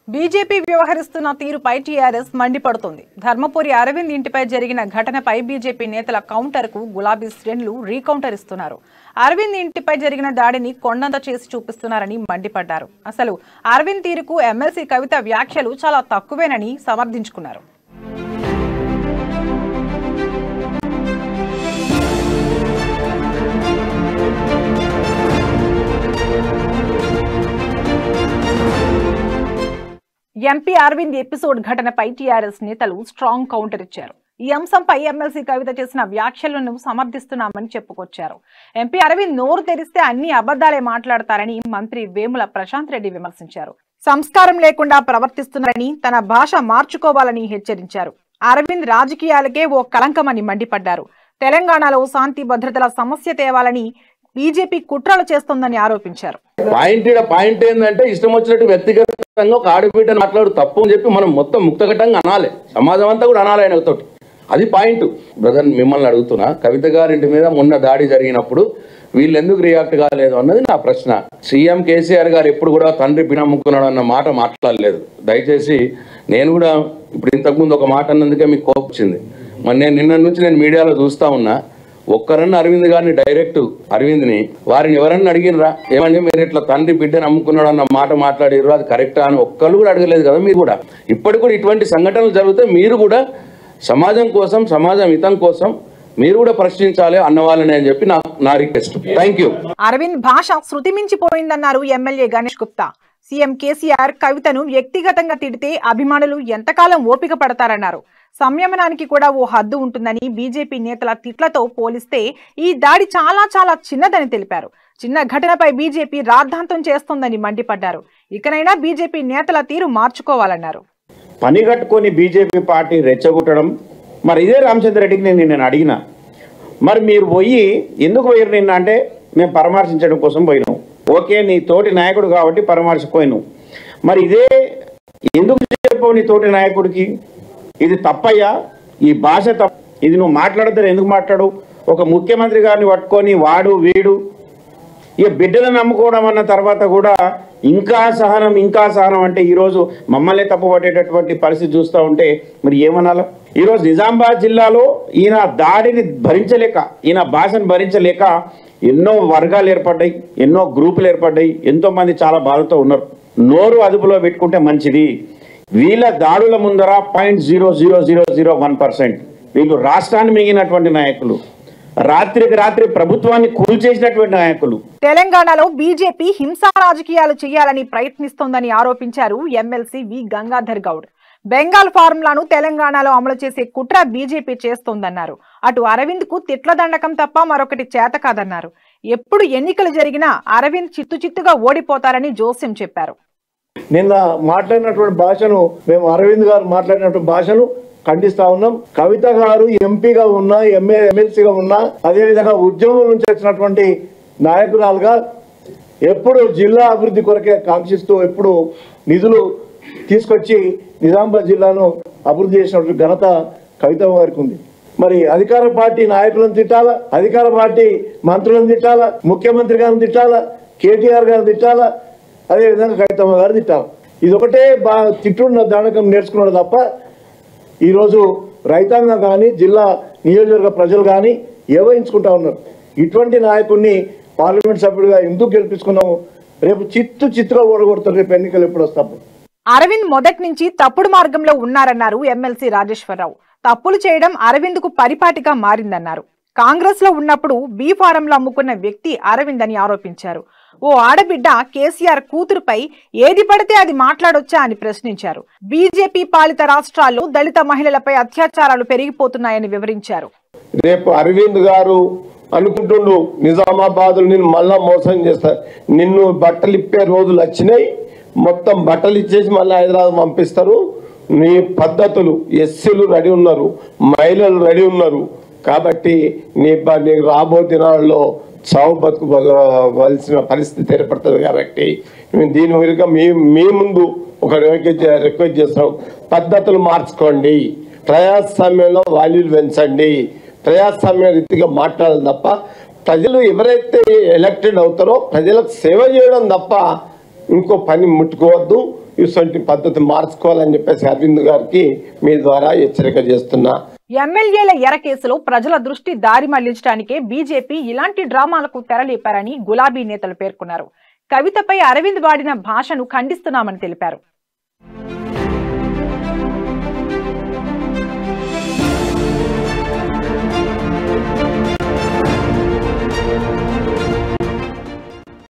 BJP వ్యవహరిస్తున్న తీరుపై TRS మండిపడుతోంది Dharmapuri Arvind ఇంటిపై జరిగిన ఘటనపై బీజేపీ నేతల కౌంటర్కు గులాబీ శ్రేణులు రీకౌంటర్ ఇస్తున్నారు అరవింద్ ఇంటిపై జరిగిన దాడిని కొండంత చేసి చూపిస్తున్నారని మండిపడ్డారు అసలు అరవింద్ తీరుకు ఎమ్మెల్సీ కవిత వ్యాఖ్యలు చాలా తక్కువేనని సమర్థించుకున్నారు ఎంపీ అరవింద్ ఎపిసోడ్ ఘటనపై టీఆర్ఎస్ నేతలు స్ట్రాంగ్ కౌంటర్ ఇచ్చారు ఈ అంశంపై ఎమ్మెల్సీ కవిత చేసిన వ్యాఖ్యలను సమర్థిస్తున్నామని చెప్పుకొచ్చారు ఎంపీ అరవింద్ నోరు తెరిస్తే అన్ని అబద్ధాలే మాట్లాడతారని మంత్రి వేముల ప్రశాంత్ రెడ్డి విమర్శించారు సంస్కారం లేకుండా ప్రవర్తిస్తున్నారని తన భాష మార్చుకోవాలని హెచ్చరించారు అరవింద్ రాజకీయాలకే ఓ కలంకమని మండిపడ్డారు తెలంగాణలో శాంతి భద్రతల సమస్య తేవాలని బీజేపీ కుట్రలు చేస్తోందని ఆరోపించారు పాయింట్ ఈడ పాయింట్ ఏంటంటే ఇష్టం వచ్చినట్టు వ్యక్తిగతంగా ఒక ఆడబిడ్డ మాట్లాడు తప్పు అని చెప్పి మనం మొత్తం ముక్తఘటంగా అనాలి సమాజం అంతా కూడా అనాలి ఆయనతోటి అది పాయింట్ బ్రదర్ మిమ్మల్ని అడుగుతున్నా కవిత గారింటి మీద మొన్న దాడి జరిగినప్పుడు వీళ్ళు ఎందుకు రియాక్ట్ కాలేదు అన్నది నా ప్రశ్న సీఎం కేసీఆర్ గారు ఎప్పుడు కూడా తండ్రి పినమ్ముకున్నాడు అన్న మాట మాట్లాడలేదు దయచేసి నేను కూడా ఇప్పుడు ఇంతకుముందు ఒక మాట అన్నందుకే మీకు కోపం వచ్చింది మరి నేను నిన్న నుంచి నేను మీడియాలో చూస్తా ఉన్నా ఒక్కరన్నా అరవింద్ గారిని డైరెక్ట్ అరవింద్ని వారిని ఎవరన్నా అడిగినరా ఏమండి మీరు ఇట్లా తండ్రి బిడ్డను అమ్ముకున్నాడు అన్న మాట మాట్లాడిర్రు అది కరెక్టా అని ఒక్కళ్ళు కూడా అడగలేదు కదా మీరు కూడా ఇప్పటికి కూడా ఇటువంటి సంఘటనలు జరిగితే మీరు కూడా సమాజం కోసం సమాజం హితం కోసం మీరు కూడా ప్రశ్నించాలి అన్నవాళ్ళని అని చెప్పి నా నా రిక్వెస్ట్ థ్యాంక్ యూ అరవింద్ భాష శృతి మించిపోయిందన్నారు ఎమ్మెల్యే గణేష్ గుప్తా సీఎం కేసీఆర్ కవితను వ్యక్తిగతంగా తిడితే అభిమానులు ఎంతకాలం ఓపిక పడతారన్నారు సంయమనానికి కూడా ఓ హద్దు ఉంటుందని బీజేపీ నేతల తిట్లతో పోలిస్తే ఈ దాడి చాలా చాలా చిన్నదని తెలిపారు చిన్న ఘటనపై బీజేపీ రాద్ధాంతం చేస్తోందని మండిపడ్డారు ఇకనైనా బీజేపీ నేతల తీరు మార్చుకోవాలన్నారు పని కట్టుకొని బీజేపీ పార్టీ రెచ్చగొట్టడం మరి ఇదే రామచంద్ర రెడ్డికి నేను నేను అడిగిన మరి మీరు పోయి ఎందుకు పోయారు నిన్న అంటే మేము పరామర్శించడం కోసం పోయినాం ఓకే నీ తోటి నాయకుడు కాబట్టి పరామర్శపోయినావు మరి ఇదే ఎందుకు చెప్పవు నీ తోటి నాయకుడికి ఇది తప్పయ్యా ఈ భాష తప్ప ఇది నువ్వు మాట్లాడతారు ఎందుకు మాట్లాడు ఒక ముఖ్యమంత్రి గారిని పట్టుకొని వాడు వీడు ఇక బిడ్డలను నమ్ముకోవడం అన్న తర్వాత కూడా ఇంకా సహనం ఇంకా సహనం అంటే ఈరోజు మమ్మల్ని తప్పుపట్టేటటువంటి పరిస్థితి చూస్తూ ఉంటే మరి ఏమనాలా ఈరోజు నిజామాబాద్ జిల్లాలో ఈయన దాడిని భరించలేక ఈయన భాషను భరించలేక ఎన్నో వర్గాలు ఏర్పడ్డాయి ఎన్నో గ్రూపులు ఏర్పడ్డాయి ఎంతో మంది చాలా బాధతో ఉన్నారు నోరు అదుపులో పెట్టుకుంటే మంచిది వీళ్ళ దాడుల ముందర point zero zero zero zero one percent వీళ్ళు రాష్ట్రాన్ని మిగిలినటువంటి నాయకులు రాత్రికి రాత్రి ప్రభుత్వాన్ని కూల్చేసినటువంటి నాయకులు తెలంగాణలో బీజేపీ హింసా రాజకీయాలు చేయాలని ప్రయత్నిస్తోందని ఆరోపించారు ఎమ్మెల్సీ వి గంగాధర్ గౌడ్ బెంగాల్ ఫార్ములాను తెలంగాణలో అమలు చేసే కుట్ర బీజేపీ చేస్తోందన్నారు అటు అరవింద్ కు తిట్ల దండకం తప్ప మరొకటి చేత కాదన్నారు ఎప్పుడు ఎన్నికలు జరిగినా అరవింద్ చిత్తు చిత్తుగా ఓడిపోతారని జోస్యం చెప్పారు నిన్న మాట్లాడినటువంటి భాషను మేము అరవింద్ గారు మాట్లాడినటువంటి భాషను ఖండిస్తా ఉన్నాం కవిత గారు ఎంపీగా ఉన్నా ఎంఏ ఎమ్మెల్సీగా ఉన్నా అదేవిధంగా ఉద్యమం నుంచి వచ్చినటువంటి నాయకురాలుగా ఎప్పుడు జిల్లా అభివృద్ధి కొరకే కాంక్షిస్తూ ఎప్పుడు నిధులు తీసుకొచ్చి నిజామాబాద్ జిల్లాను అభివృద్ధి చేసినటువంటి ఘనత కవిత గారికి ఉంది మరి అధికార పార్టీ నాయకులను తిట్టాలా అధికార పార్టీ మంత్రులను తిట్టాలా ముఖ్యమంత్రి గారిని తిట్టాలా కేటీఆర్ గారిని తిట్టాలా అదేవిధంగా కవితమ్మ గారు తిట్టాలి ఇది ఒకటే బా తిట్టున్న దానకం నేర్చుకున్నాడు తప్ప ఈరోజు రైతాంగం కానీ జిల్లా నియోజకవర్గ ప్రజలు కానీ ఏవహించుకుంటా ఉన్నారు ఇటువంటి నాయకుడిని పార్లమెంట్ సభ్యుడిగా ఎందుకు గెలిపించుకున్నాము రేపు చిత్తు చిత్తుగా ఓడగొడతారు రేపు ఎన్నికలు ఎప్పుడు వస్తాము అరవింద్ మొదటి నుంచి తప్పుడు మార్గంలో ఉన్నారన్నారు ఎమ్మెల్సీ రాజేశ్వరరావు తప్పులు చేయడం అరవింద్ కు పరిపాటిగా మారిందన్నారు కాంగ్రెస్ లో ఉన్నప్పుడు బీ ఫారంలో అమ్ముకున్న వ్యక్తి అరవింద్ అని ఆరోపించారు ఓ ఆడబిడ్డ కేసీఆర్ కూతురుపై ఏది పడితే అది మాట్లాడొచ్చా అని ప్రశ్నించారు బీజేపీ పాలిత రాష్ట్రాల్లో దళిత మహిళలపై అత్యాచారాలు పెరిగిపోతున్నాయని వివరించారు రేపు అరవింద్ గారు అనుకుంటుండు నిజామాబాద్ నిన్ను మళ్ళా మోసం చేస్తా నిన్ను బట్టలు ఇప్పే రోజులు వచ్చినాయి మొత్తం బట్టలు ఇచ్చేసి మళ్ళీ హైదరాబాద్ పంపిస్తారు నీ పద్ధతులు ఎస్సీలు రెడీ ఉన్నారు మహిళలు రెడీ ఉన్నారు కాబట్టి నీ బ- నీ రాబో దినాల్లో చావు బతుకు వలసిన పరిస్థితి ఏర్పడుతుంది కాబట్టి మేము దీని విరుగా మీ మీ ముందు ఒక రిక్వెస్ట్ రిక్వెస్ట్ చేస్తాం పద్ధతులు మార్చుకోండి ప్రజాస్వామ్యంలో వాల్యూలు పెంచండి ప్రజాస్వామ్య రీతిగా మాట్లాడాలి తప్ప ప్రజలు ఎవరైతే ఎలక్టెడ్ అవుతారో ప్రజలకు సేవ చేయడం తప్ప ఇంకో పని ముట్టుకోవద్దు ఇటువంటి పద్ధతి మార్చుకోవాలని చెప్పేసి అరవింద్ గారికి మీ ద్వారా హెచ్చరిక చేస్తున్నా ఎమ్మెల్యేల ఎర కేసులో ప్రజల దృష్టి దారి మళ్లించడానికే బీజేపీ ఇలాంటి డ్రామాలకు తెరలేపారని గులాబీ నేతలు పేర్కొన్నారు కవితపై అరవింద్ వాడిన భాషను ఖండిస్తున్నామని తెలిపారు